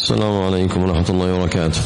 السلام عليكم ورحمة الله وبركاته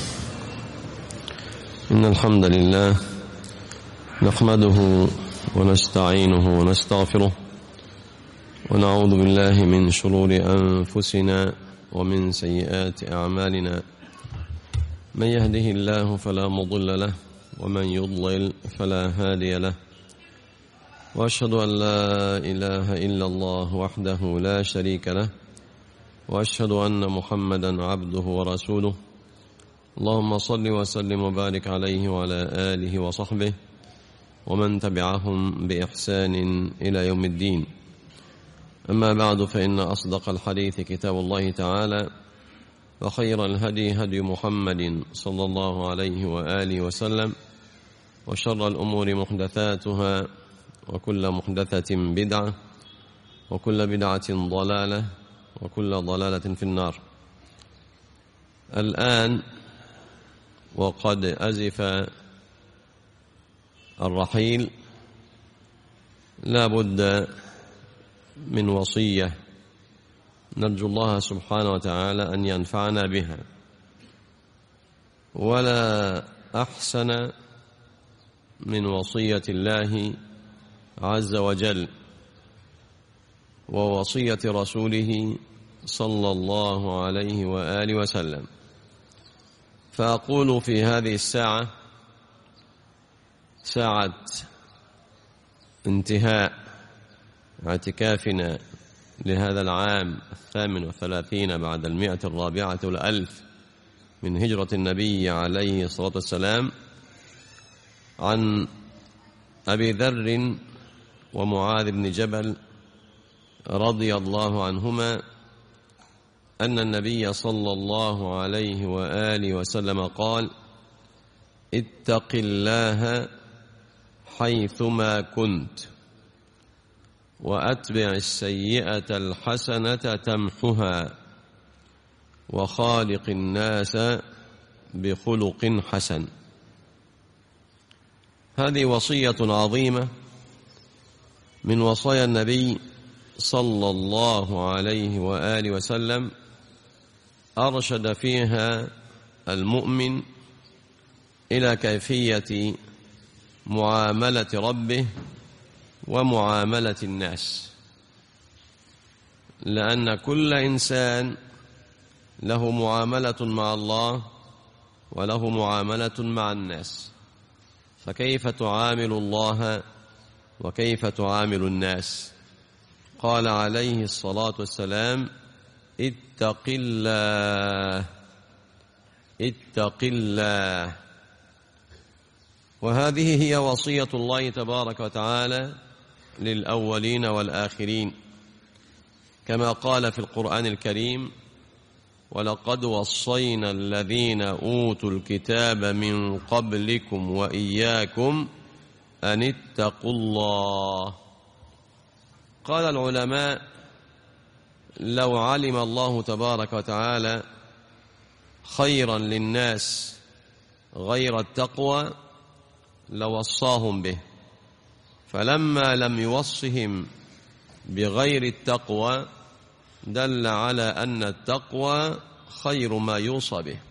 إن الحمد لله نحمده ونستعينه ونستغفره ونعوذ بالله من شرور أنفسنا ومن سيئات أعمالنا من يهده الله فلا مضل له ومن يضلل فلا هادي له وأشهد أن لا إله إلا الله وحده لا شريك له واشهد ان محمدا عبده ورسوله اللهم صل وسلم وبارك عليه وعلى اله وصحبه ومن تبعهم باحسان الى يوم الدين اما بعد فان اصدق الحديث كتاب الله تعالى وخير الهدي هدي محمد صلى الله عليه واله وسلم وشر الامور محدثاتها وكل محدثه بدعه وكل بدعه ضلاله وكل ضلالة في النار الآن وقد أزف الرحيل لا بد من وصية نرجو الله سبحانه وتعالى أن ينفعنا بها ولا أحسن من وصية الله عز وجل ووصية رسوله صلى الله عليه وآله وسلم فأقول في هذه الساعة ساعة انتهاء اعتكافنا لهذا العام الثامن وثلاثين بعد المئة الرابعة والألف من هجرة النبي عليه الصلاة والسلام عن أبي ذر ومعاذ بن جبل رضي الله عنهما أن النبي صلى الله عليه وآله وسلم قال اتق الله حيثما كنت وأتبع السيئة الحسنة تمحها وخالق الناس بخلق حسن هذه وصية عظيمة من وصايا النبي صلى الله عليه وآله وسلم أرشد فيها المؤمن إلى كيفية معاملة ربه ومعاملة الناس لأن كل إنسان له معاملة مع الله وله معاملة مع الناس فكيف تعامل الله وكيف تعامل الناس قال عليه الصلاة والسلام اتق الله اتق الله وهذه هي وصية الله تبارك وتعالى للأولين والآخرين كما قال في القرآن الكريم ولقد وصينا الذين أوتوا الكتاب من قبلكم وإياكم أن اتقوا الله قال العلماء لو علم الله تبارك وتعالى خيرا للناس غير التقوى لوصاهم به فلما لم يوصهم بغير التقوى دل على أن التقوى خير ما يوصى به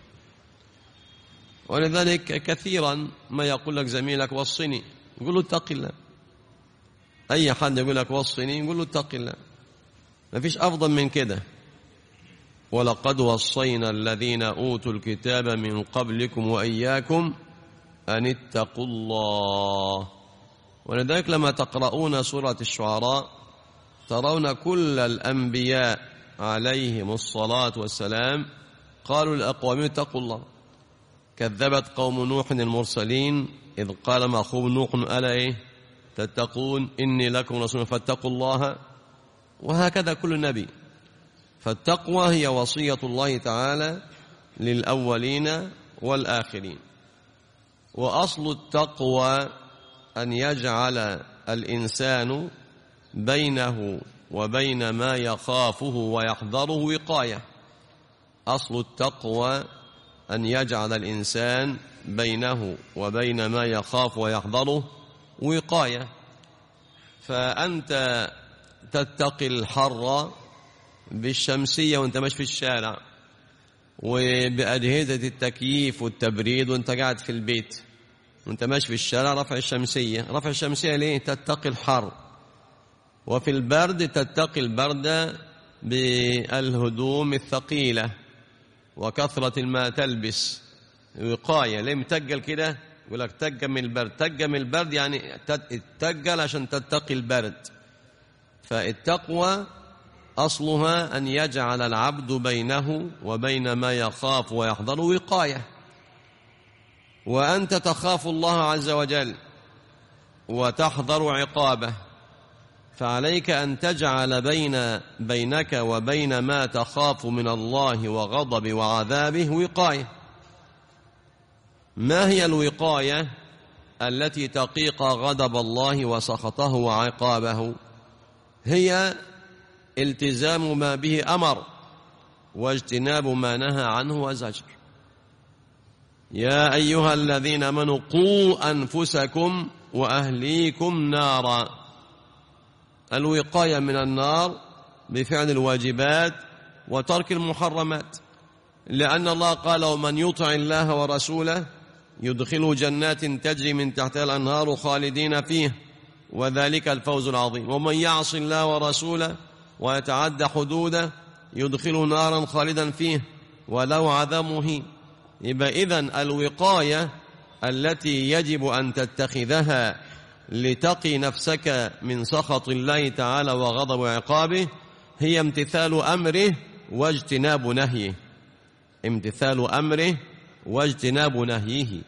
ولذلك كثيرا ما يقول لك زميلك وصني يقول له اتق الله أي حد يقول لك وصني يقول له اتق الله ما فيش أفضل من كده ولقد وصينا الذين أوتوا الكتاب من قبلكم وإياكم أن اتقوا الله ولذلك لما تقرؤون سورة الشعراء ترون كل الأنبياء عليهم الصلاة والسلام قالوا لأقوامهم اتقوا الله كذبت قوم نوح المرسلين إذ قال ما أخوهم نوح ألا إيه تتقون إني لكم رسول فاتقوا الله وهكذا كل نبي فالتقوى هي وصية الله تعالى للأولين والآخرين وأصل التقوى أن يجعل الإنسان بينه وبين ما يخافه ويحذره وقاية أصل التقوى أن يجعل الإنسان بينه وبين ما يخاف ويحذره وقاية فأنت تتقي الحر بالشمسية وانت ماشي في الشارع وبأجهزة التكييف والتبريد وانت قاعد في البيت وانت ماشي في الشارع رفع الشمسية رفع الشمسية ليه تتقي الحر وفي البرد تتقي البرد بالهدوم الثقيلة وكثرة الماء تلبس وقاية ليه متجل كده يقول لك تجل من البرد تجل من البرد يعني تجل عشان تتقي البرد فالتقوى أصلها أن يجعل العبد بينه وبين ما يخاف ويحذر وقاية وأنت تخاف الله عز وجل وتحذر عقابه فعليك أن تجعل بين بينك وبين ما تخاف من الله وغضب وعذابه وقاية ما هي الوقاية التي تقيق غضب الله وسخطه وعقابه هي التزام ما به أمر واجتناب ما نهى عنه وزجر يا أيها الذين امنوا قوا أنفسكم وأهليكم نارا الوقاية من النار بفعل الواجبات وترك المحرمات لأن الله قال ومن يطع الله ورسوله يدخله جنات تجري من تحتها الأنهار خالدين فيه وذلك الفوز العظيم ومن يعص الله ورسوله ويتعدى حدوده يدخله نارا خالدا فيه ولو عذاب مهين يبقى إذن الوقاية التي يجب أن تتخذها لتقي نفسك من سخط الله تعالى وغضب عقابه هي امتثال أمره واجتناب نهيه امتثال أمره واجتناب نهيه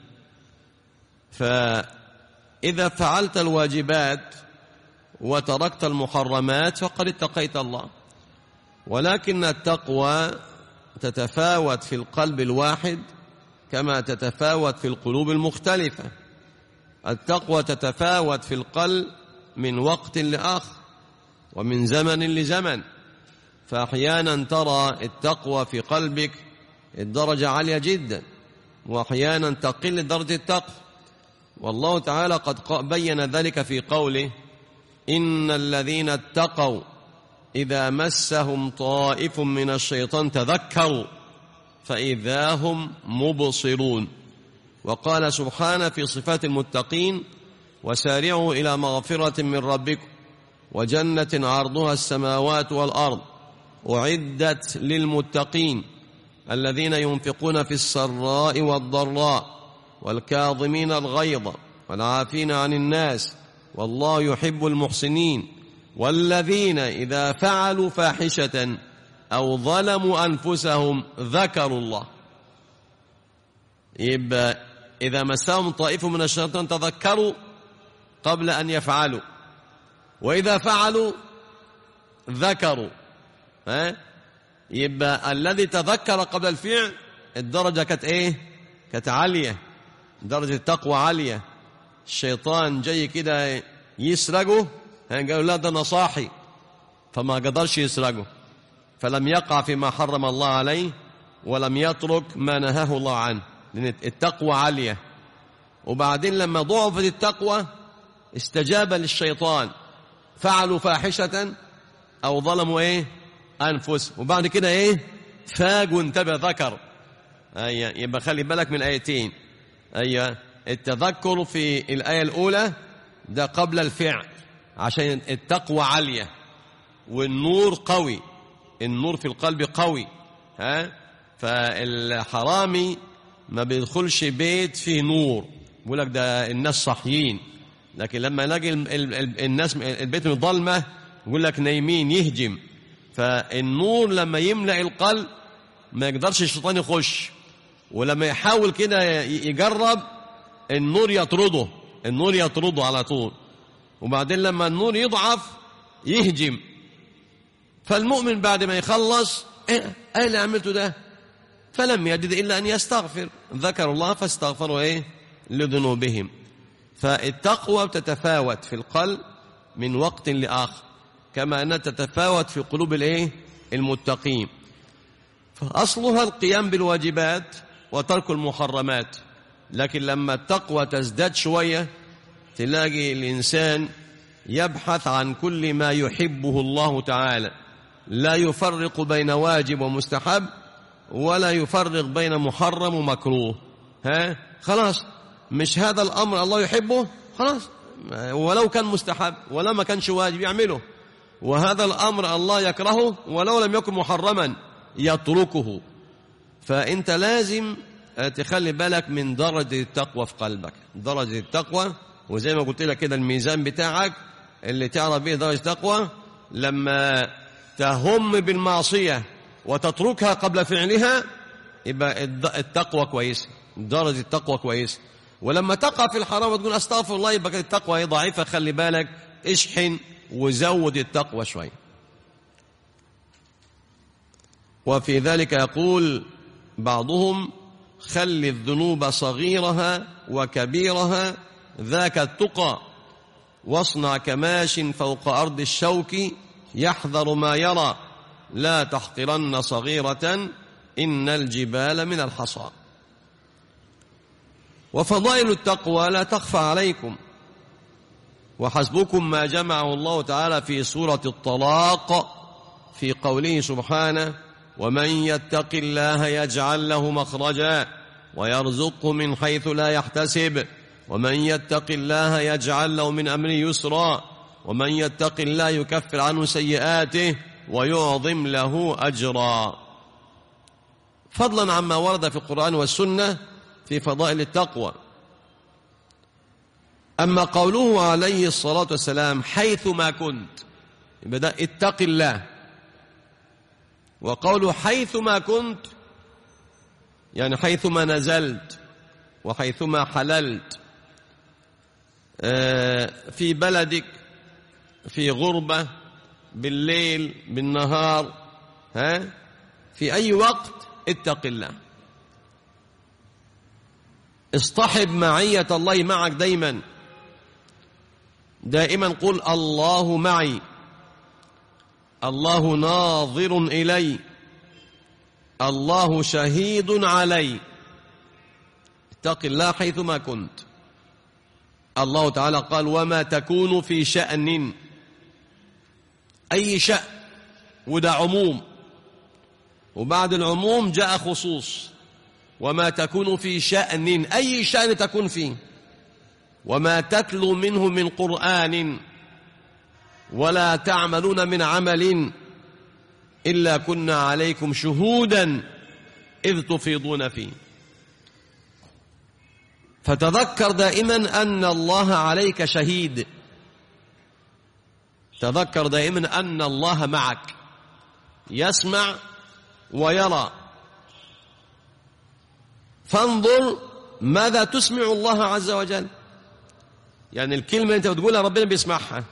فإذا فعلت الواجبات وتركت المحرمات فقد اتقيت الله ولكن التقوى تتفاوت في القلب الواحد كما تتفاوت في القلوب المختلفة التقوى تتفاوت في القلب من وقت لآخر ومن زمن لزمن فأحيانا ترى التقوى في قلبك الدرجة عالية جدا وأحيانا تقل درجة التقوى والله تعالى قد بين ذلك في قوله إن الذين اتقوا إذا مسهم طائف من الشيطان تذكروا فإذا هم مبصرون وقال سبحانه في صفات المتقين وسارعوا إلى مغفرة من ربكم وجنة عرضها السماوات والأرض أعدت للمتقين الذين ينفقون في السراء والضراء والكاظمين الغيظ والعافين عن الناس والله يحب المحسنين والذين إذا فعلوا فاحشة أو ظلموا أنفسهم ذكروا الله يبقى إذا مسهم طائف من الشيطان تذكروا قبل أن يفعلوا وإذا فعلوا ذكروا ها يبقى الذي تذكر قبل الفعل الدرجة كانت إيه كانت عالية درجة التقوى عالية الشيطان جاي كده يسرقه قالوا لا ده انا صاحي فما قدرش يسرقه فلم يقع فيما حرم الله عليه ولم يترك ما نهاه الله عنه لأن التقوى عالية وبعدين لما ضعفت التقوى استجاب للشيطان فعلوا فاحشة أو ظلموا إيه أنفسهم وبعد كده إيه فاق وانتبه ذكر أيوة يبقى خلي بالك من الآيتين أيوة التذكر في الآية الأولى ده قبل الفعل عشان التقوى عالية والنور قوي النور في القلب قوي ها فالحرامي ما بيدخلش بيت فيه نور بيقول لك ده الناس صاحيين لكن لما يلاقي الناس البيت ظلمه يقول لك نايمين يهجم فالنور لما يملأ القلب ما يقدرش الشيطان يخش ولما يحاول كده يجرب النور يطرده النور يطرده على طول وبعدين لما النور يضعف يهجم فالمؤمن بعد ما يخلص ايه ايه اللي عملته ده فلم يجد الا ان يستغفر ذكروا الله فاستغفروا ايه لذنوبهم فالتقوى تتفاوت في القلب من وقت لاخر كما انها تتفاوت في قلوب الايه المتقين فاصلها القيام بالواجبات وترك المحرمات لكن لما التقوى تزداد شويه تلاقي الانسان يبحث عن كل ما يحبه الله تعالى لا يفرق بين واجب ومستحب ولا يفرق بين محرم ومكروه ها خلاص مش هذا الأمر الله يحبه خلاص ولو كان مستحب ولا ما كانش واجب يعمله وهذا الأمر الله يكرهه ولو لم يكن محرما يتركه فأنت لازم تخلي بالك من درجة التقوى في قلبك درجة التقوى وزي ما قلت لك كده الميزان بتاعك اللي تعرف به درجة التقوى لما تهم بالمعصية وتتركها قبل فعلها يبقى التقوى كويسة درجة التقوى كويسة ولما تقع في الحرام وتقول استغفر الله يبقى كده التقوى هي ضعيفة خلي بالك اشحن وزود التقوى شوية وفي ذلك يقول بعضهم خل الذنوب صغيرها وكبيرها ذاك التقى واصنع كماش فوق أرض الشوك يحذر ما يرى لا تحقرن صغيرة إن الجبال من الحصى وفضائل التقوى لا تخفى عليكم وحسبكم ما جمعه الله تعالى في سورة الطلاق في قوله سبحانه ومن يتق الله يجعل له مخرجا ويرزقه من حيث لا يحتسب ومن يتق الله يجعل له من أمره يسرا ومن يتق الله يكفر عنه سيئاته ويعظم له أجرا فضلا عما ورد في القرآن والسنة في فضائل التقوى أما قوله عليه الصلاة والسلام حيث ما كنت بدأ اتق الله وقوله حيث ما كنت يعني حيثما نزلت وحيثما حللت في بلدك في غربة بالليل بالنهار ها في أي وقت اتق الله اصطحب معية الله معك دايما دائما قل الله معي الله ناظر إلي الله شهيد علي اتق الله حيثما كنت الله تعالى قال وما تكون في شأن أي شأن وده عموم وبعد العموم جاء خصوص وما تكون في شأن أي شأن تكون فيه وما تتلو منه من قرآن ولا تعملون من عمل إلا كنا عليكم شهودا إذ تفيضون فيه فتذكر دائما أن الله عليك شهيد تذكر دائما أن الله معك يسمع ويرى فانظر ماذا تسمع الله عز وجل يعني الكلمة أنت بتقولها ربنا بيسمعها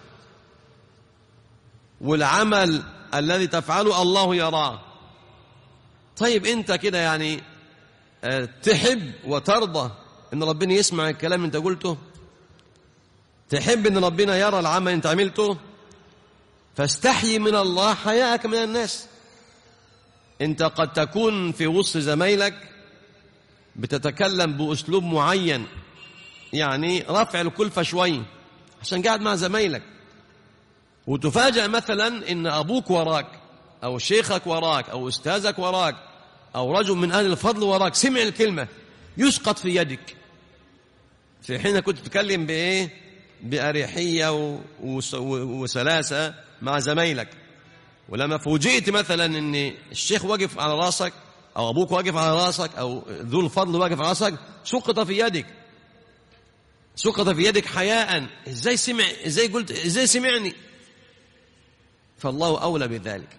والعمل الذي تفعله الله يراه طيب أنت كده يعني تحب وترضى ان ربنا يسمع الكلام انت قلته تحب ان ربنا يرى العمل انت عملته فاستحي من الله حياءك من الناس انت قد تكون في وسط زمايلك بتتكلم باسلوب معين يعني رفع الكلفه شويه عشان قاعد مع زمايلك وتفاجأ مثلا ان ابوك وراك او شيخك وراك او استاذك وراك او رجل من اهل الفضل وراك سمع الكلمه يسقط في يدك في حين كنت تتكلم بايه باريحيه وسلاسه مع زمايلك ولما فوجئت مثلا ان الشيخ واقف على راسك او ابوك واقف على راسك او ذو الفضل واقف على راسك سقط في يدك سقط في يدك حياء ازاي سمع ازاي قلت ازاي سمعني فالله اولى بذلك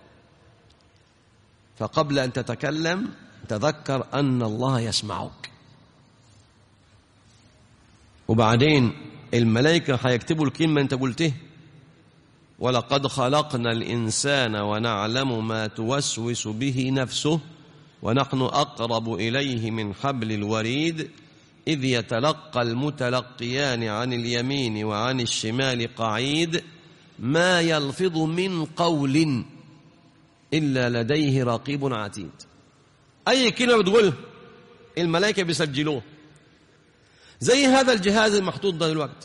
فقبل ان تتكلم تذكر ان الله يسمعك وبعدين الملائكة هيكتبوا الكلمة أنت قلته ولقد خلقنا الإنسان ونعلم ما توسوس به نفسه ونحن أقرب إليه من حبل الوريد إذ يتلقى المتلقيان عن اليمين وعن الشمال قعيد ما يلفظ من قول إلا لديه رقيب عتيد أي كلمة بتقولها الملائكة بيسجلوه زي هذا الجهاز المحطوط ده دلوقتي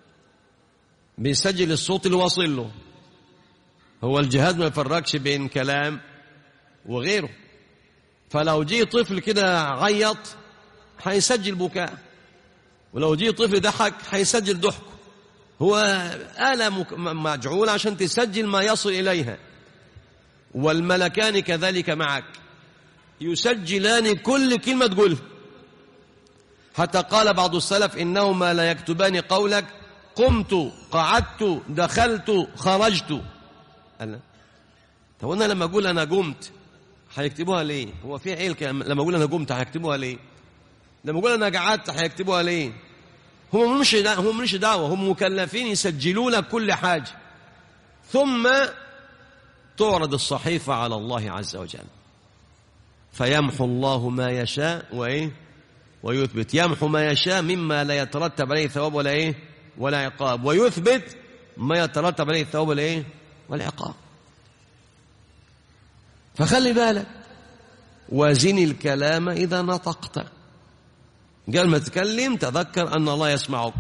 بيسجل الصوت اللي واصل له هو الجهاز ما يفرقش بين كلام وغيره فلو جه طفل كده عيط هيسجل بكاء ولو جه طفل ضحك هيسجل ضحكه هو آلة مك- م- مجعولة عشان تسجل ما يصل إليها والملكان كذلك معك يسجلان كل كلمة تقولها حتى قال بعض السلف إنهما لا يكتبان قولك قمت قعدت دخلت خرجت قال طب انا لما اقول انا قمت هيكتبوها ليه هو في ايه الكلام لما اقول انا قمت هيكتبوها ليه لما اقول انا قعدت هيكتبوها ليه هم مش هم مش دعوه هم مكلفين يسجلوا لك كل حاجه ثم تعرض الصحيفه على الله عز وجل فيمحو الله ما يشاء وايه ويثبت يمحو ما يشاء مما لا يترتب عليه ثواب ولا ايه ولا عقاب ويثبت ما يترتب عليه الثواب ولا ايه والعقاب فخلي بالك وزن الكلام إذا نطقت قال ما تتكلم تذكر أن الله يسمعك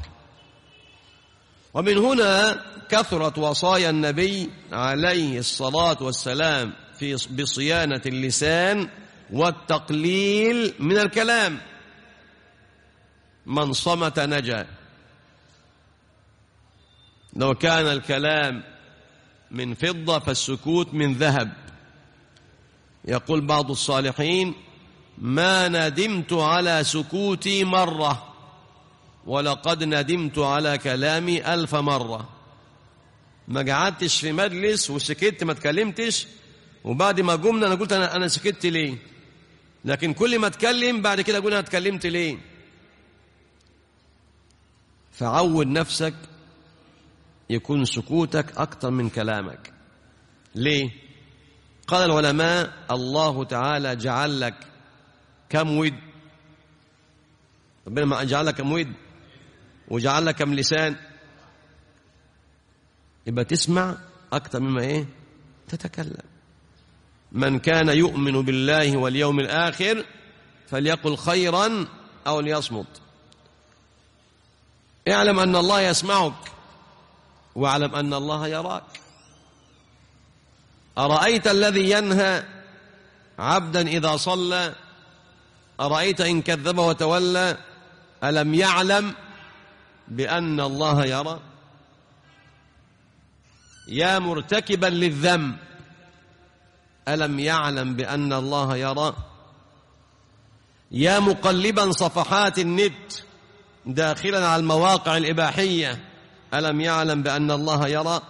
ومن هنا كثرت وصايا النبي عليه الصلاة والسلام في بصيانة اللسان والتقليل من الكلام من صمت نجا لو كان الكلام من فضة فالسكوت من ذهب يقول بعض الصالحين ما ندمت على سكوتي مرة ولقد ندمت على كلامي ألف مرة ما قعدتش في مجلس وسكت ما تكلمتش وبعد ما قمنا أنا قلت أنا, أنا سكت ليه لكن كل ما اتكلم بعد كده أقول أنا اتكلمت ليه فعود نفسك يكون سكوتك أكثر من كلامك ليه قال العلماء الله تعالى جعل لك كم ود ربنا ما جعل لك كم ود وجعل لك كم لسان يبقى تسمع أكثر مما إيه تتكلم من كان يؤمن بالله واليوم الآخر فليقل خيرا أو ليصمت اعلم أن الله يسمعك واعلم أن الله يراك أرأيت الذي ينهى عبدا إذا صلى أرأيت إن كذب وتولى ألم يعلم بأن الله يرى يا مرتكبا للذنب ألم يعلم بأن الله يرى يا مقلبا صفحات النت داخلا على المواقع الإباحية ألم يعلم بأن الله يرى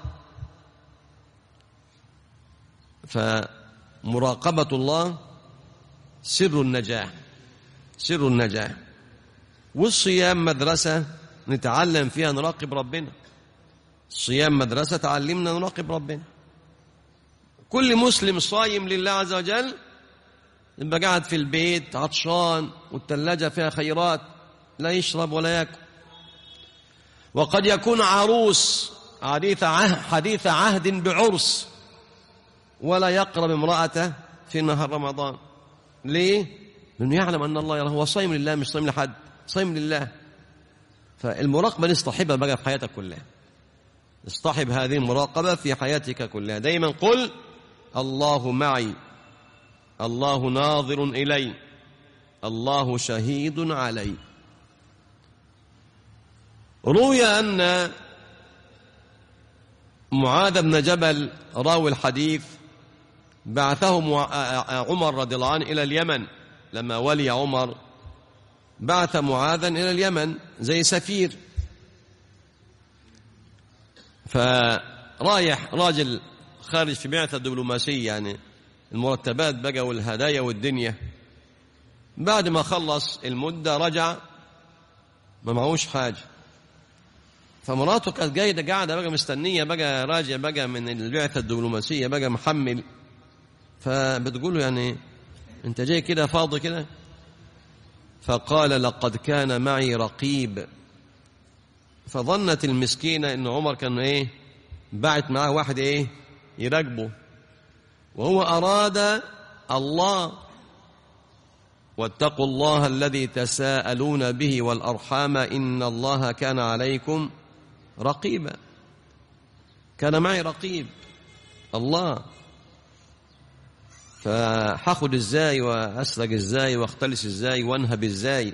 فمراقبة الله سر النجاح سر النجاح والصيام مدرسة نتعلم فيها نراقب ربنا الصيام مدرسة تعلمنا نراقب ربنا كل مسلم صايم لله عز وجل يبقى قاعد في البيت عطشان والثلاجة فيها خيرات لا يشرب ولا ياكل وقد يكون عروس حديث عهد, حديث عهد بعرس ولا يقرب امرأته في نهار رمضان ليه؟ لأنه يعلم أن الله يرى هو صايم لله مش صايم لحد صايم لله فالمراقبة نصطحبها بقى في حياتك كلها اصطحب هذه المراقبة في حياتك كلها دايما قل الله معي الله ناظر إلي الله شهيد علي روي أن معاذ بن جبل راوي الحديث بعثه عمر رضي الله عنه إلى اليمن لما ولي عمر بعث معاذا إلى اليمن زي سفير فرايح راجل خارج في بعثة دبلوماسية يعني المرتبات بقى والهدايا والدنيا بعد ما خلص المدة رجع ما معهوش حاجة فمراته كانت جاية قاعدة بقى مستنية بقى راجع بقى من البعثة الدبلوماسية بقى محمل فبتقول له يعني انت جاي كده فاضي كده فقال لقد كان معي رقيب فظنت المسكينة ان عمر كان ايه بعت معاه واحد ايه يراقبه وهو أراد الله واتقوا الله الذي تساءلون به والأرحام إن الله كان عليكم رقيبا كان معي رقيب الله فهاخد ازاي واسرق ازاي واختلس ازاي وانهب ازاي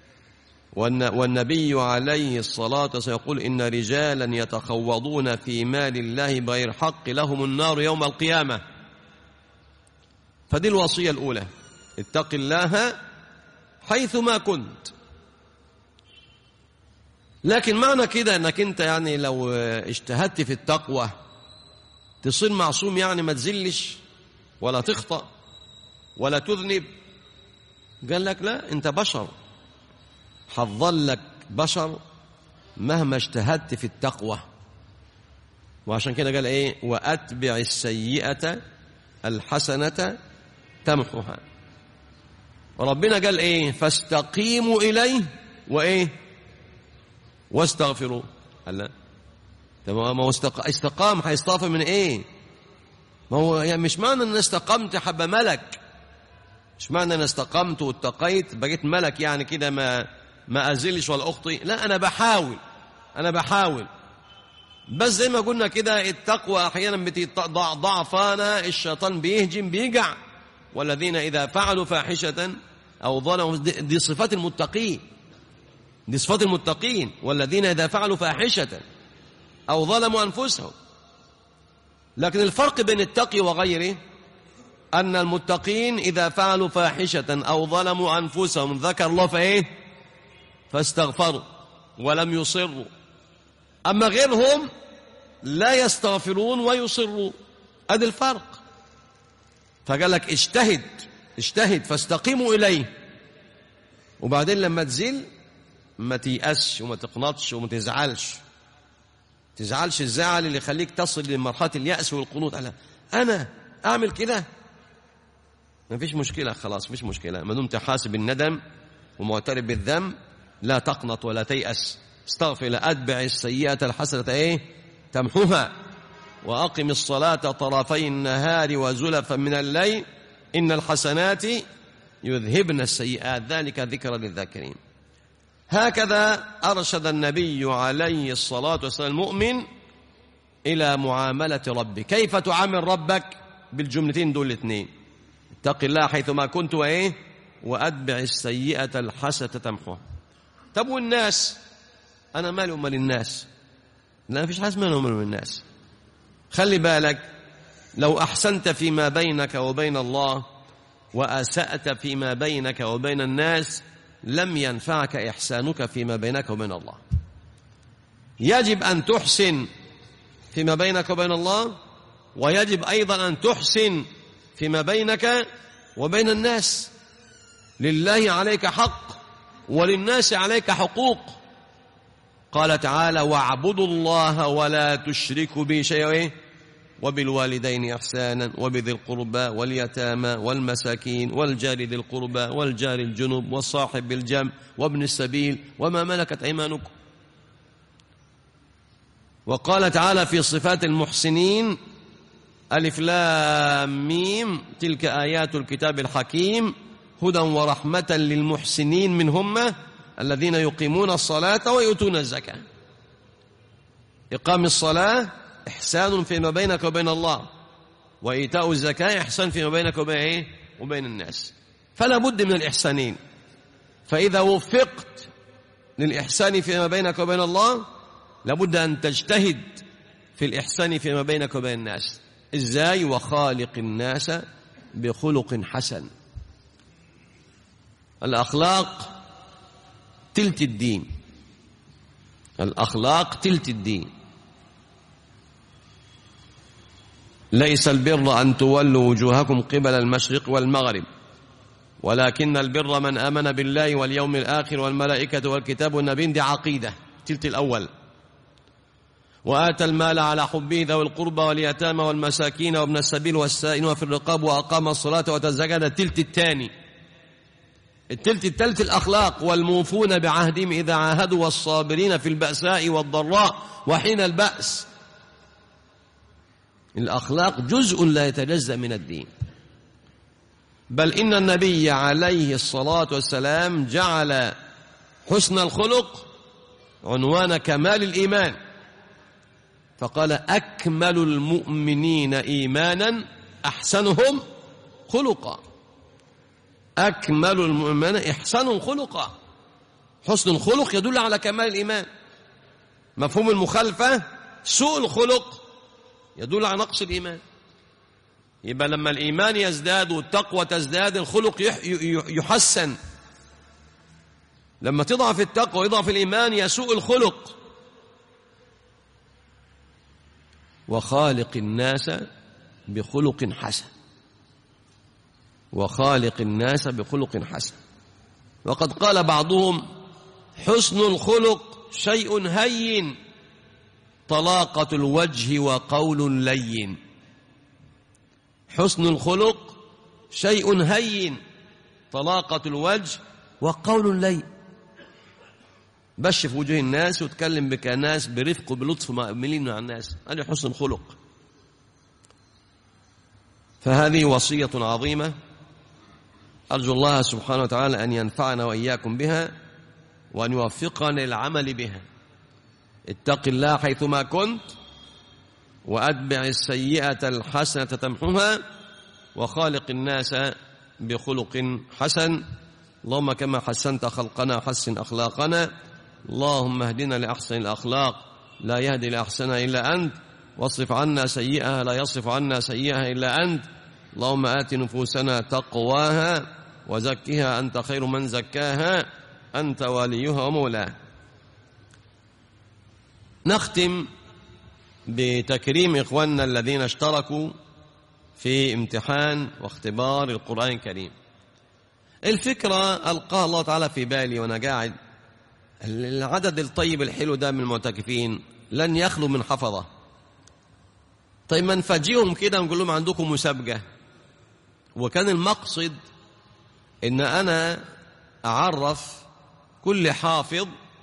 والنبي عليه الصلاة والسلام يقول إن رجالا يتخوضون في مال الله بغير حق لهم النار يوم القيامة فدي الوصية الأولى اتق الله حيثما كنت لكن معنى كده انك انت يعني لو اجتهدت في التقوى تصير معصوم يعني ما تزلش ولا تخطأ ولا تذنب قال لك لا انت بشر حظلك بشر مهما اجتهدت في التقوى وعشان كده قال ايه واتبع السيئه الحسنه تمحها وربنا قال ايه فاستقيموا اليه وايه واستغفروه قال لا طب ما هو استقام هيستغفر من ايه ما هو يعني مش معنى ان استقمت حب ملك مش معنى ان استقمت واتقيت بقيت ملك يعني كده ما ما ازلش ولا اخطي لا انا بحاول انا بحاول بس زي ما قلنا كده التقوى احيانا بتضع ضعفانا الشيطان بيهجم بيجع والذين اذا فعلوا فاحشه او ظلموا دي صفات المتقين دي صفات المتقين والذين اذا فعلوا فاحشه او ظلموا انفسهم لكن الفرق بين التقي وغيره أن المتقين إذا فعلوا فاحشة أو ظلموا أنفسهم ذكر الله فإيه فاستغفروا ولم يصروا أما غيرهم لا يستغفرون ويصروا هذا الفرق فقال لك اجتهد اجتهد فاستقيموا إليه وبعدين لما تزل ما تيأسش وما تقنطش وما تزعلش تزعلش الزعل اللي يخليك تصل لمرحلة اليأس والقنوط أنا أنا أعمل كده ما فيش مشكلة خلاص مش مشكلة ما دمت حاسب الندم ومعترف بالذنب لا تقنط ولا تيأس استغفر أتبع السيئة الحسنة إيه تمحوها وأقم الصلاة طرفي النهار وزلفا من الليل إن الحسنات يذهبن السيئات ذلك ذكر للذاكرين هكذا أرشد النبي عليه الصلاة والسلام المؤمن إلى معاملة ربه كيف تعامل ربك بالجملتين دول الاثنين اتق الله حيثما كنت وإيه وأتبع السيئة الحسنة تمحوها طب والناس أنا مالي أمال الناس لا فيش حاجة اسمها أمال الناس خلي بالك لو أحسنت فيما بينك وبين الله وأسأت فيما بينك وبين الناس لم ينفعك إحسانك فيما بينك وبين الله يجب أن تحسن فيما بينك وبين الله ويجب أيضا أن تحسن فيما بينك وبين الناس لله عليك حق وللناس عليك حقوق قال تعالى واعبدوا الله ولا تشركوا به شيئا وبالوالدين إحسانا وبذي القربى واليتامى والمساكين والجار ذي القربى والجار الجنوب والصاحب بالجنب وابن السبيل وما ملكت أيمانكم وقال تعالى في صفات المحسنين ألف لام ميم تلك آيات الكتاب الحكيم هدى ورحمة للمحسنين منهم الذين يقيمون الصلاة ويؤتون الزكاة إقام الصلاة إحسان فيما بينك وبين الله وإيتاء الزكاة إحسان فيما بينك وبين إيه؟ وبين الناس فلا بد من الإحسانين فإذا وفقت للإحسان فيما بينك وبين الله لابد أن تجتهد في الإحسان فيما بينك وبين الناس إزاي وخالق الناس بخلق حسن الأخلاق تلت الدين الأخلاق تلت الدين ليس البر أن تولوا وجوهكم قبل المشرق والمغرب ولكن البر من آمن بالله واليوم الآخر والملائكة والكتاب والنبيين دي عقيدة تلت الأول وآتى المال على حبه ذوي القربى واليتامى والمساكين وابن السبيل والسائل وفي الرقاب وأقام الصلاة وتزكى التلت الثاني التلت التلت الأخلاق والموفون بعهدهم إذا عاهدوا والصابرين في البأساء والضراء وحين البأس الأخلاق جزء لا يتجزأ من الدين بل إن النبي عليه الصلاة والسلام جعل حسن الخلق عنوان كمال الإيمان فقال أكمل المؤمنين إيمانا أحسنهم خلقا أكمل المؤمن إحسان خلقا حسن الخلق يدل على كمال الإيمان مفهوم المخالفة سوء الخلق يدل على نقص الإيمان يبقى لما الإيمان يزداد والتقوى تزداد الخلق يحسن لما تضعف التقوى ويضعف الإيمان يسوء الخلق وخالق الناس بخلق حسن وخالق الناس بخلق حسن وقد قال بعضهم حسن الخلق شيء هين طلاقة الوجه وقول لين حسن الخلق شيء هين طلاقة الوجه وقول لين بش في وجوه الناس وتكلم بكناس برفق وبلطف مؤمنين مع الناس هذا حسن خلق فهذه وصية عظيمة أرجو الله سبحانه وتعالى أن ينفعنا وإياكم بها وأن يوفقنا للعمل بها اتق الله حيثما كنت وأتبع السيئة الحسنة تمحها وخالق الناس بخلق حسن اللهم كما حسنت خلقنا حسن أخلاقنا اللهم اهدنا لأحسن الأخلاق لا يهدي لأحسنها إلا أنت واصرف عنا سيئها لا يصرف عنا سيئها إلا أنت اللهم آت نفوسنا تقواها وزكها أنت خير من زكاها أنت وليها ومولاها نختم بتكريم إخواننا الذين اشتركوا في امتحان واختبار القرآن الكريم الفكرة ألقاها الله تعالى في بالي وأنا قاعد العدد الطيب الحلو ده من المعتكفين لن يخلو من حفظة طيب ما نفاجئهم كده ونقول لهم عندكم مسابقة وكان المقصد ان انا اعرف كل حافظ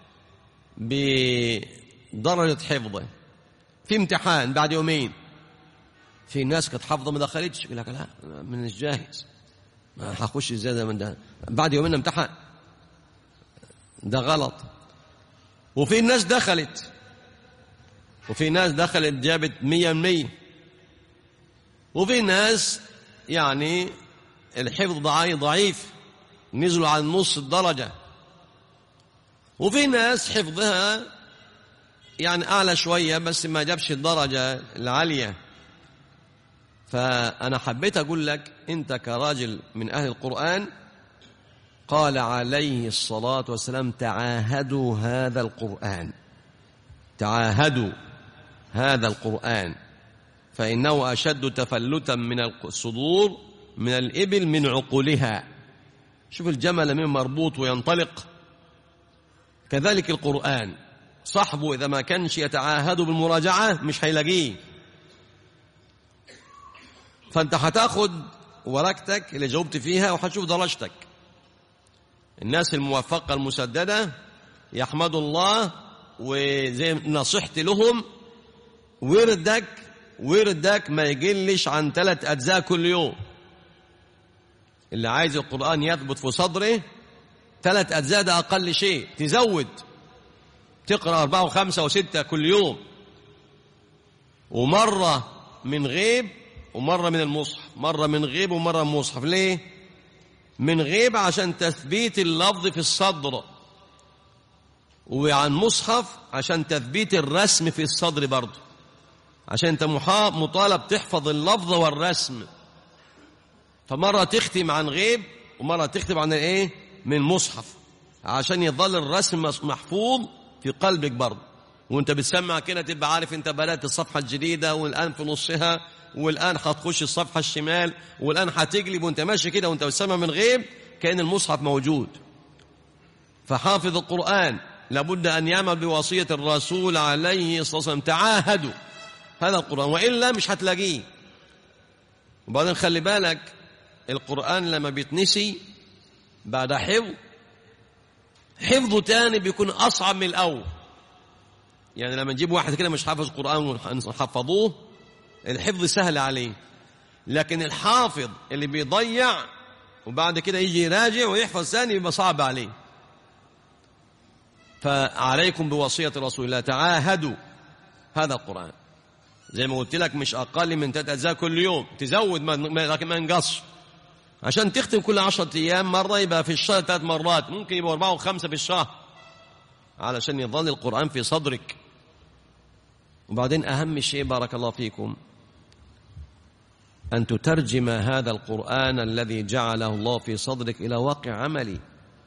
بدرجة حفظه في امتحان بعد يومين في ناس كانت حافظه ما دخلتش يقول لك لا مش جاهز ما هخش ازاي ده من ده بعد يومين امتحان ده غلط وفي ناس دخلت وفي ناس دخلت جابت مية من مية وفي ناس يعني الحفظ ضعيف ضعيف نزلوا على نص الدرجة وفي ناس حفظها يعني أعلى شوية بس ما جابش الدرجة العالية فأنا حبيت أقول لك أنت كراجل من أهل القرآن قال عليه الصلاة والسلام تعاهدوا هذا القرآن تعاهدوا هذا القرآن فإنه أشد تفلتا من الصدور من الإبل من عقولها شوف الجمل من مربوط وينطلق كذلك القرآن صاحبه إذا ما كانش يتعاهد بالمراجعة مش هيلاقيه فأنت هتاخد ورقتك اللي جاوبت فيها وهتشوف درجتك الناس الموفقة المسددة يحمدوا الله وزي نصيحتي لهم وردك وردك ما يقلش عن ثلاث أجزاء كل يوم اللي عايز القرآن يثبت في صدره ثلاث أجزاء ده أقل شيء تزود تقرأ أربعة وخمسة وستة كل يوم ومرة من غيب ومرة من المصحف مرة من غيب ومرة من المصحف ليه؟ من غيب عشان تثبيت اللفظ في الصدر وعن مصحف عشان تثبيت الرسم في الصدر برضه عشان انت مطالب تحفظ اللفظ والرسم فمرة تختم عن غيب ومرة تختم عن الايه من مصحف عشان يظل الرسم محفوظ في قلبك برضه وانت بتسمع كده تبقى عارف انت بدأت الصفحة الجديدة والآن في نصها والآن هتخش الصفحة الشمال والآن هتقلب وانت ماشي كده وانت بتسمع من غيب كأن المصحف موجود فحافظ القرآن لابد أن يعمل بوصية الرسول عليه الصلاة والسلام تعاهدوا هذا القرآن وإلا مش هتلاقيه وبعدين خلي بالك القرآن لما بيتنسي بعد حفظ حفظه تاني بيكون أصعب من الأول يعني لما نجيب واحد كده مش حافظ قرآن ونحفظوه الحفظ سهل عليه لكن الحافظ اللي بيضيع وبعد كده يجي يراجع ويحفظ ثاني يبقى صعب عليه فعليكم بوصية رسول الله تعاهدوا هذا القرآن زي ما قلت لك مش أقل من ثلاث أجزاء كل يوم تزود ما لكن ما ينقصش عشان تختم كل عشرة أيام مرة يبقى في الشهر ثلاث مرات ممكن يبقى أربعة وخمسة في الشهر علشان يظل القرآن في صدرك وبعدين أهم شيء بارك الله فيكم أن تترجم هذا القرآن الذي جعله الله في صدرك إلى واقع عملي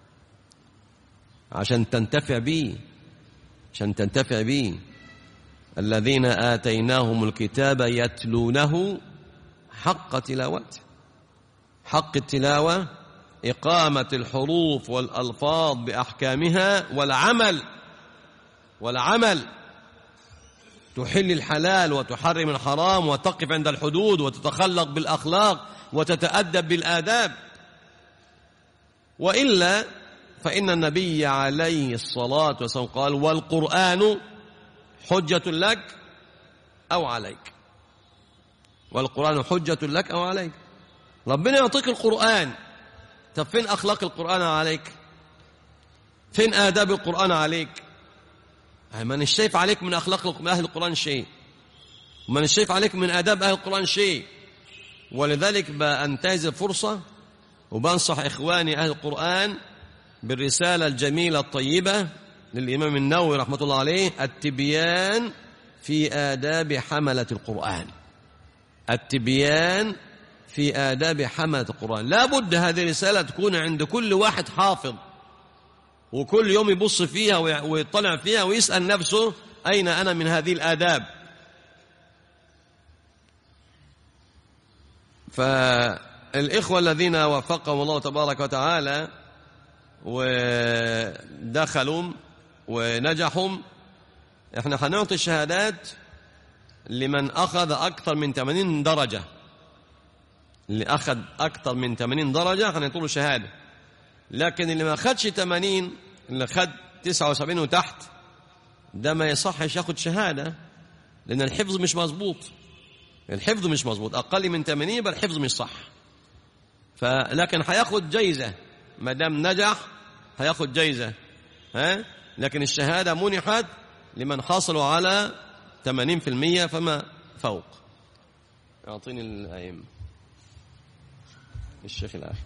عشان تنتفع به عشان تنتفع به الذين آتيناهم الكتاب يتلونه حق تلاوته حق التلاوة إقامة الحروف والألفاظ بأحكامها والعمل والعمل تحل الحلال وتحرم الحرام وتقف عند الحدود وتتخلق بالأخلاق وتتأدب بالآداب وإلا فإن النبي عليه الصلاة والسلام قال والقرآن حجة لك أو عليك والقرآن حجة لك أو عليك ربنا يعطيك القرآن طب فين أخلاق القرآن عليك فين آداب القرآن عليك ما أنا شايف عليك من أخلاق أهل القرآن شيء ما أنا شايف عليك من آداب أهل القرآن شيء ولذلك بأنتهز الفرصة وبنصح إخواني أهل القرآن بالرسالة الجميلة الطيبة للإمام النووي رحمة الله عليه التبيان في آداب حملة القرآن التبيان في آداب حملة القرآن لا بد هذه الرسالة تكون عند كل واحد حافظ وكل يوم يبص فيها ويطلع فيها ويسأل نفسه أين أنا من هذه الآداب فالإخوة الذين وفقهم الله تبارك وتعالى ودخلوا ونجحوا احنا هنعطي الشهادات لمن أخذ أكثر من 80 درجة اللي أخذ أكثر من 80 درجة هنعطي له شهادة لكن اللي ما أخذش 80 اللي أخذ 79 وتحت ده ما يصحش ياخد شهادة لأن الحفظ مش مظبوط الحفظ مش مظبوط أقل من 80 يبقى الحفظ مش صح فلكن هياخد جايزة ما دام نجح هياخد جايزة ها لكن الشهادة منحت لمن حصلوا على 80% فما فوق أعطيني الأئمة الشيخ الآخر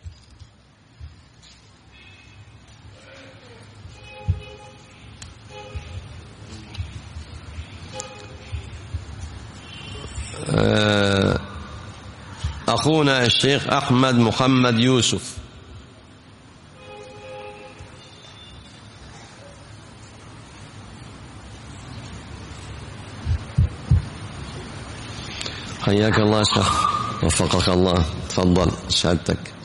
أخونا الشيخ أحمد محمد يوسف حياك الله شيخ وفقك الله تفضل شهادتك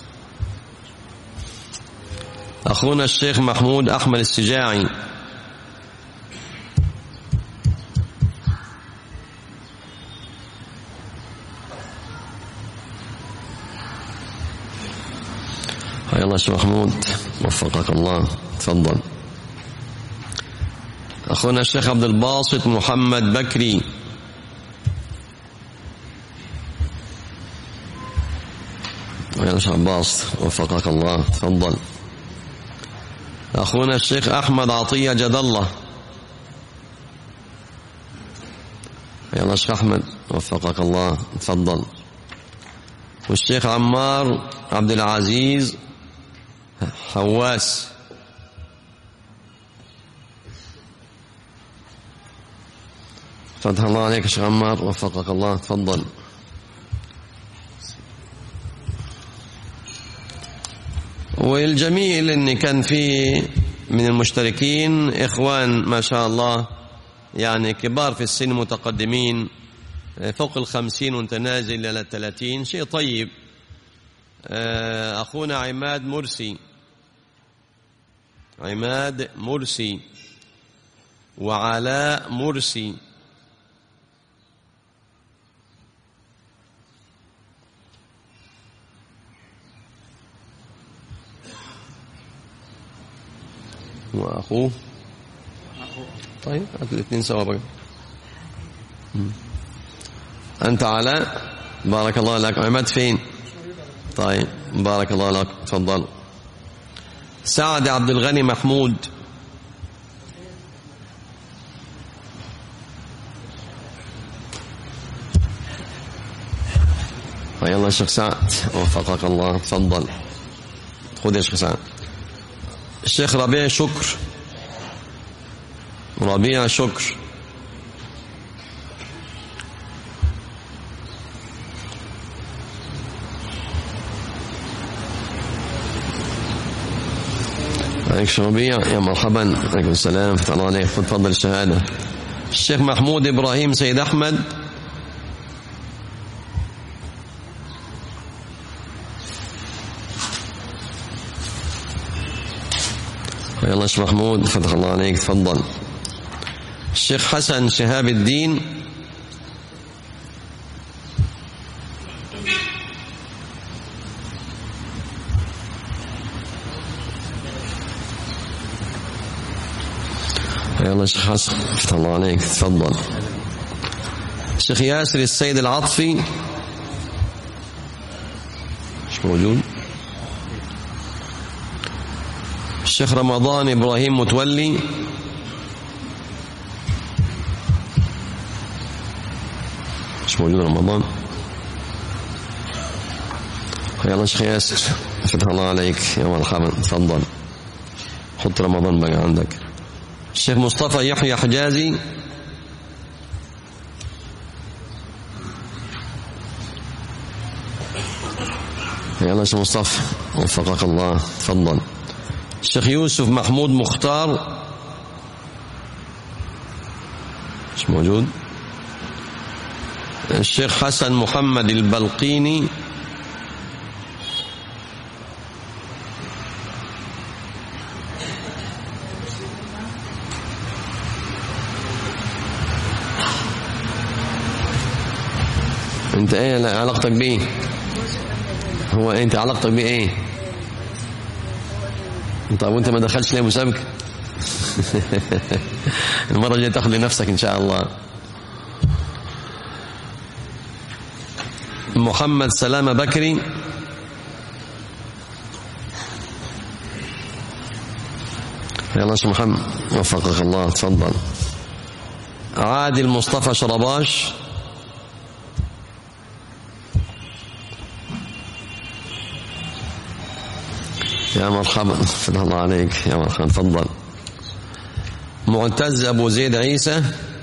أخونا الشيخ محمود أحمد السجاعي حيا الله شيخ محمود وفقك الله تفضل أخونا الشيخ عبد الباسط محمد بكري يا شيخ عباس وفقك الله تفضل أخونا الشيخ أحمد عطية جد الله يا الله شيخ أحمد وفقك الله تفضل والشيخ عمار عبد العزيز حواس فتح الله عليك يا شيخ عمار وفقك الله تفضل والجميل ان كان في من المشتركين اخوان ما شاء الله يعني كبار في السن متقدمين فوق الخمسين وانت نازل الى الثلاثين شيء طيب اخونا عماد مرسي عماد مرسي وعلاء مرسي واخوه طيب هات الاثنين سوا بقى انت علاء بارك الله لك عماد فين طيب بارك الله لك تفضل سعد عبد الغني محمود يلا يا شيخ سعد وفقك الله تفضل خذ يا شيخ سعد الشيخ ربيع شكر ربيع شكر عليك ربيع يا مرحبا عليكم السلام فتح الله عليك تفضل الشهادة الشيخ محمود إبراهيم سيد أحمد يلا شيخ محمود فتح الله عليك تفضل الشيخ حسن شهاب الدين يلا شيخ حسن فتح الله عليك تفضل الشيخ ياسر السيد العطفي مش موجود الشيخ رمضان إبراهيم متولي مش موجود رمضان يلا شيخ ياسر فتح الله عليك يا مرحبا تفضل حط رمضان بقى عندك الشيخ مصطفى يحيى حجازي يلا شيخ مصطفى وفقك الله تفضل الشيخ يوسف محمود مختار مش موجود الشيخ حسن محمد البلقيني انت ايه علاقتك بيه هو انت علاقتك بيه ايه طب وانت ما دخلش ليه مسابقه المره الجايه تاخذ لنفسك ان شاء الله محمد سلامه بكري يلا شو محمد وفقك الله تفضل عادل مصطفى شرباش يا مرحبا فتح الله عليك يا مرحبا تفضل معتز أبو زيد عيسى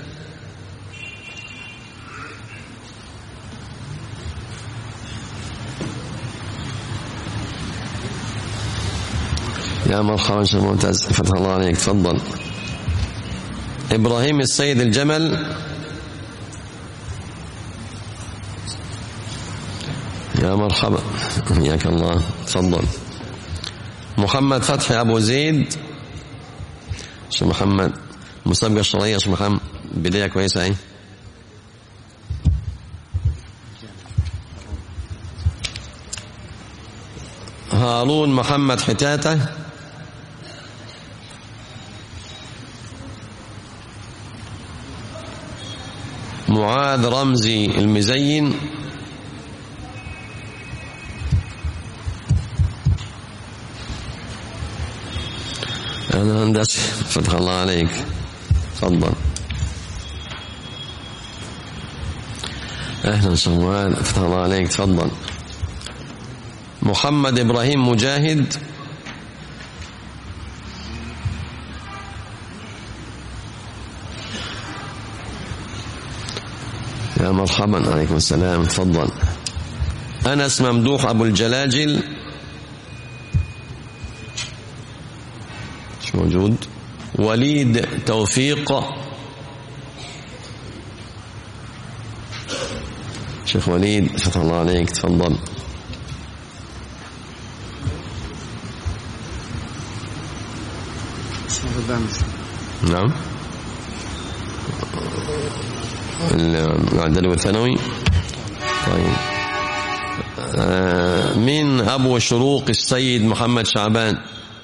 يا مرحبا شيخ معتز فتح الله عليك تفضل إبراهيم السيد الجمل يا مرحبا حياك الله تفضل محمد فتحي أبو زيد شو محمد مسابقة الشرعية شو محمد بداية كويسة اهي هارون محمد حتاتة معاذ رمزي المزين أنا هندسة فتح الله عليك تفضل أهلا شمال فتح الله عليك تفضل محمد إبراهيم مجاهد يا مرحبا عليكم السلام تفضل أنس ممدوح أبو الجلاجل مش موجود وليد توفيق شيخ وليد فتح الله عليك تفضل نعم العدل والثانوي طيب آه من أبو شروق السيد محمد شعبان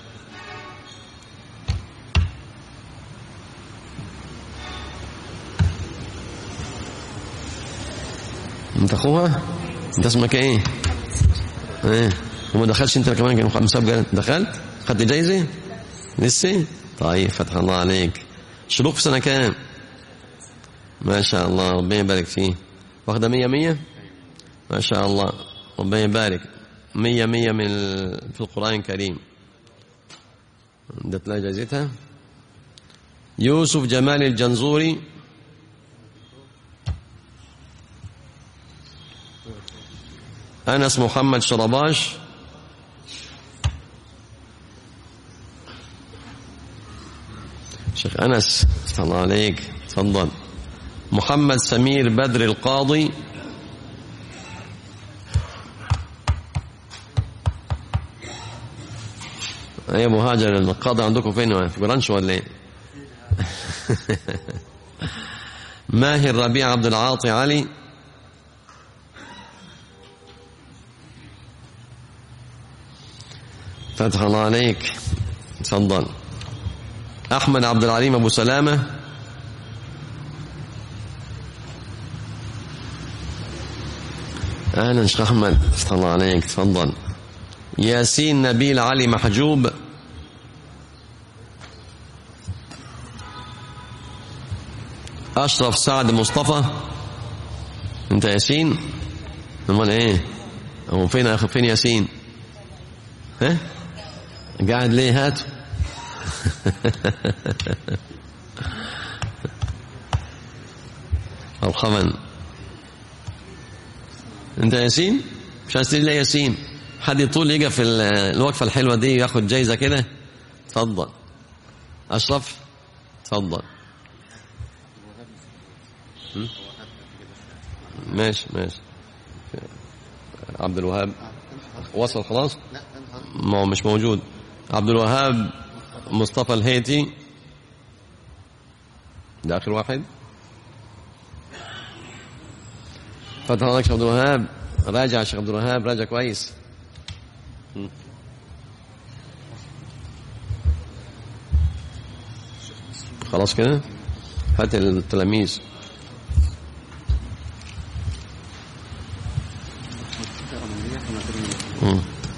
انت اخوها انت اسمك ايه ايه وما دخلش انت كمان كان مسابقه دخلت خدت جايزه لسه طيب فتح الله عليك شروق في سنه كام ما شاء الله ربنا يبارك فيه واخده مية مية ما شاء الله ربنا يبارك مية مية من ال- في القرآن الكريم ادت لها جايزتها يوسف جمال الجنزوري أنس محمد شرباش شيخ أنس صلى الله عليك تفضل محمد سمير بدر القاضي يا ابو هاجر القاضي عندكم فين في برانش ولا ايه ماهر ربيع عبد العاطي علي فتح الله عليك تفضل احمد عبد العليم ابو سلامه اهلا شيخ احمد فتح الله عليك تفضل ياسين نبيل علي محجوب أشرف سعد مصطفى أنت ياسين أمال إيه هو فين يا أخي فين ياسين ها قاعد ليه هات مرحبا أنت ياسين مش عايز تقول لي ياسين حد يطول يجي في ال- الوقفة الحلوة دي ياخد جايزة كده تفضل أشرف تفضل هم؟ ماشي ماشي عبد الوهاب وصل خلاص ما هو مش موجود عبد الوهاب مصطفى الهيتي ده آخر واحد فتح الله عليك يا شيخ عبد الوهاب راجع يا شيخ عبد الوهاب راجع كويس مم. خلاص كده هات التلاميذ مم.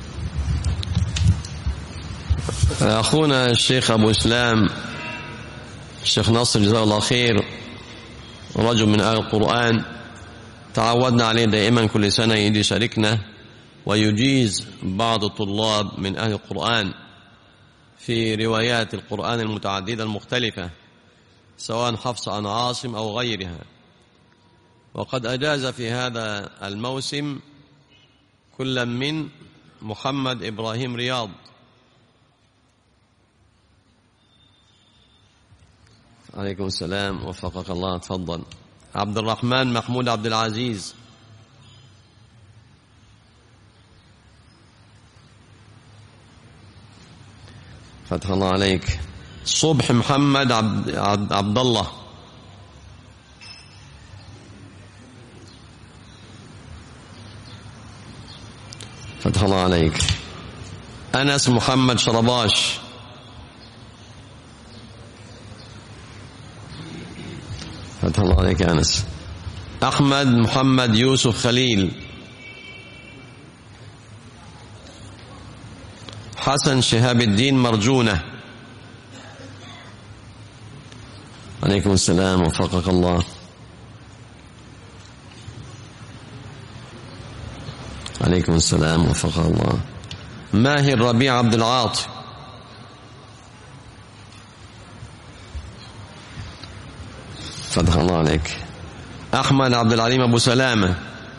أخونا الشيخ أبو إسلام الشيخ ناصر جزاه الله خير رجل من أهل القرآن تعودنا عليه دائما كل سنة يجي يشاركنا ويجيز بعض الطلاب من أهل القرآن في روايات القرآن المتعددة المختلفة سواء حفص عن عاصم أو غيرها وقد أجاز في هذا الموسم كل من محمد إبراهيم رياض عليكم السلام وفقك الله تفضل عبد الرحمن محمود عبد العزيز فتح الله عليك صبح محمد عبد, عبد, عبد الله فتح الله عليك أنس محمد شرباش فتح الله عليك يا أنس أحمد محمد يوسف خليل حسن شهاب الدين مرجونة عليكم السلام وفقك الله عليكم السلام وفقك الله ماهر ربيع عبد العاطي فتح الله عليك أحمد عبد العليم أبو سلامة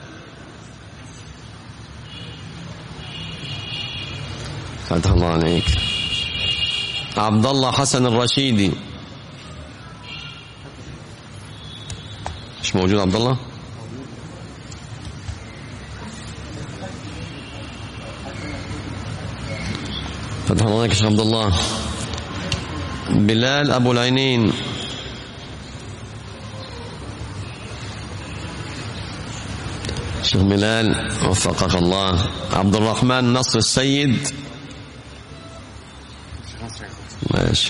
فتح الله عليك عبد الله حسن الرشيدي مش موجود عبد الله فتح الله عليك يا شيخ عبد الله بلال أبو العينين شيخ بلال وفقك الله عبد الرحمن نصر السيد ماشي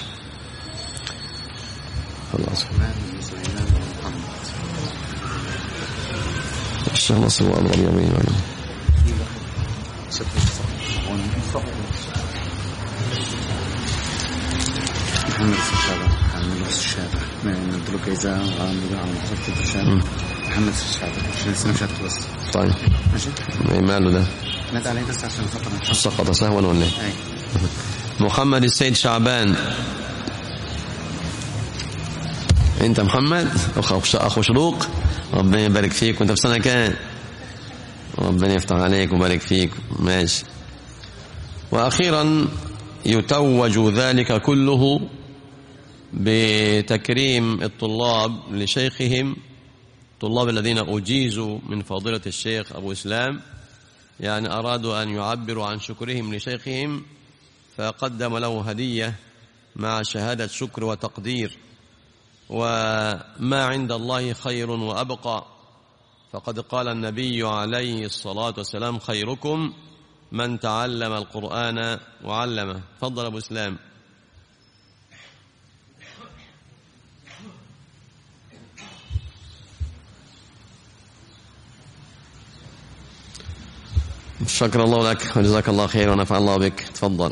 خلاص الشيخ نصر وأضرب يمين ولا محمد الشابة محمد الشابة نديله جايزة وعامل على محطة الشابة محمد الشعبي عشان لسه مش هتخلص طيب ماشي إيه ماله ده نادى عليه بس عشان خاطر سقط سهوا ولا ايه اي محمد السيد شعبان انت محمد اخو اخو شروق ربنا يبارك فيك وانت في سنه كام ربنا يفتح عليك ويبارك فيك ماشي واخيرا يتوج ذلك كله بتكريم الطلاب لشيخهم الطلاب الذين أجيزوا من فضيلة الشيخ أبو إسلام يعني أرادوا أن يعبروا عن شكرهم لشيخهم فقدم له هدية مع شهادة شكر وتقدير وما عند الله خير وأبقى فقد قال النبي عليه الصلاة والسلام خيركم من تعلم القرآن وعلمه فضل أبو إسلام شكر الله لك وجزاك الله خير ونفع الله بك تفضل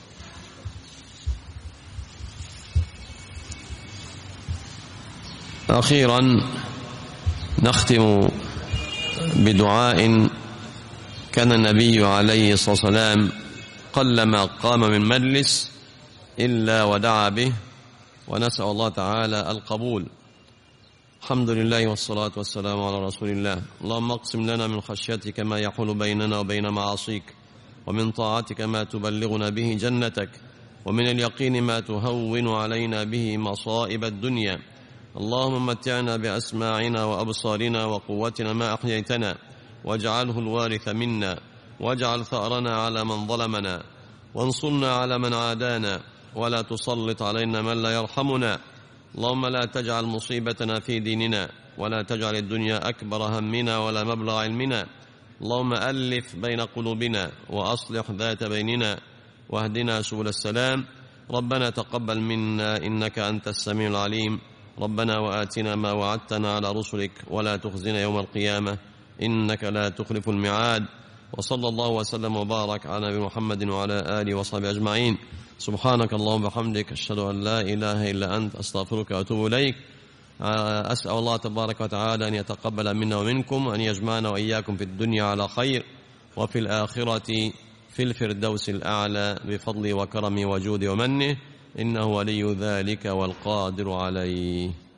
أخيرا نختم بدعاء كان النبي عليه الصلاة والسلام قلما قام من مجلس إلا ودعا به ونسأل الله تعالى القبول الحمد لله والصلاة والسلام على رسول الله اللهم اقسم لنا من خشيتك ما يحول بيننا وبين معاصيك ومن طاعتك ما تبلغنا به جنتك ومن اليقين ما تهون علينا به مصائب الدنيا اللهم متعنا بأسماعنا وأبصارنا وقوتنا ما أحييتنا واجعله الوارث منا واجعل ثأرنا على من ظلمنا وانصرنا على من عادانا ولا تسلط علينا من لا يرحمنا اللهم لا تجعل مصيبتنا في ديننا ولا تجعل الدنيا أكبر همنا ولا مبلغ علمنا اللهم ألف بين قلوبنا وأصلح ذات بيننا واهدنا سبل السلام ربنا تقبل منا إنك أنت السميع العليم ربنا وآتنا ما وعدتنا على رسلك ولا تخزنا يوم القيامة إنك لا تخلف الميعاد وصلى الله وسلم وبارك على نبي محمد وعلى آله وصحبه أجمعين سبحانك اللهم وبحمدك أشهد أن لا إله إلا أنت أستغفرك وأتوب إليك أسأل الله تبارك وتعالى أن يتقبل منا ومنكم وأن يجمعنا وإياكم في الدنيا على خير وفي الآخرة في الفردوس الأعلى بفضله وكرمه وجوده ومنه إنه ولي ذلك والقادر عليه